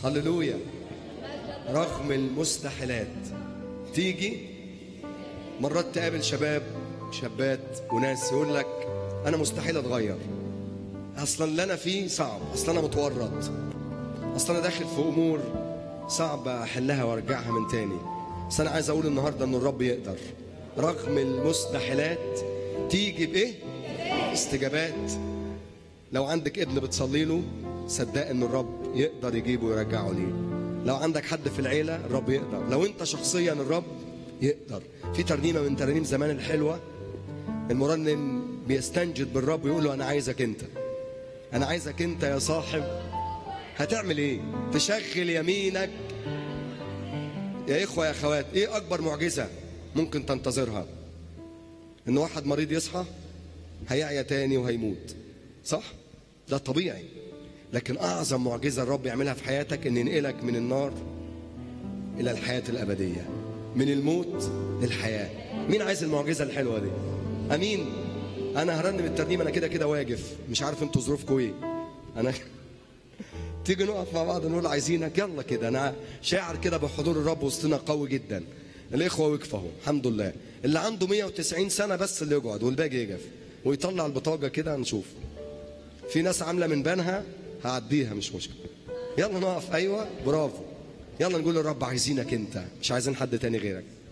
هللويا رغم المستحيلات تيجي مرات تقابل شباب شابات وناس يقول لك انا مستحيل اتغير اصلا اللي انا فيه صعب اصلا انا متورط اصلا انا داخل في امور صعب احلها وارجعها من تاني بس انا عايز اقول النهارده ان الرب يقدر رغم المستحيلات تيجي بايه استجابات لو عندك ابن بتصلي له صدق ان الرب يقدر يجيبه ويرجعه ليه لو عندك حد في العيله الرب يقدر لو انت شخصيا الرب يقدر في ترنيمه من ترانيم زمان الحلوه المرنم بيستنجد بالرب ويقول له انا عايزك انت انا عايزك انت يا صاحب هتعمل ايه تشغل يمينك يا اخوه يا اخوات ايه اكبر معجزه ممكن تنتظرها ان واحد مريض يصحى هيعيا تاني وهيموت صح ده طبيعي لكن اعظم معجزه الرب يعملها في حياتك ان ينقلك من النار الى الحياه الابديه من الموت للحياه مين عايز المعجزه الحلوه دي امين انا هرنم الترنيم انا كده كده واقف مش عارف انتوا ظروفكم ايه انا تيجي نقف مع بعض نقول عايزينك يلا كده انا شاعر كده بحضور الرب وسطنا قوي جدا الاخوه وقفوا اهو الحمد لله اللي عنده 190 سنه بس اللي يقعد والباقي يقف ويطلع البطاقه كده نشوف في ناس عامله من بينها هعديها مش مشكله يلا نقف ايوه برافو يلا نقول للرب عايزينك انت مش عايزين حد تاني غيرك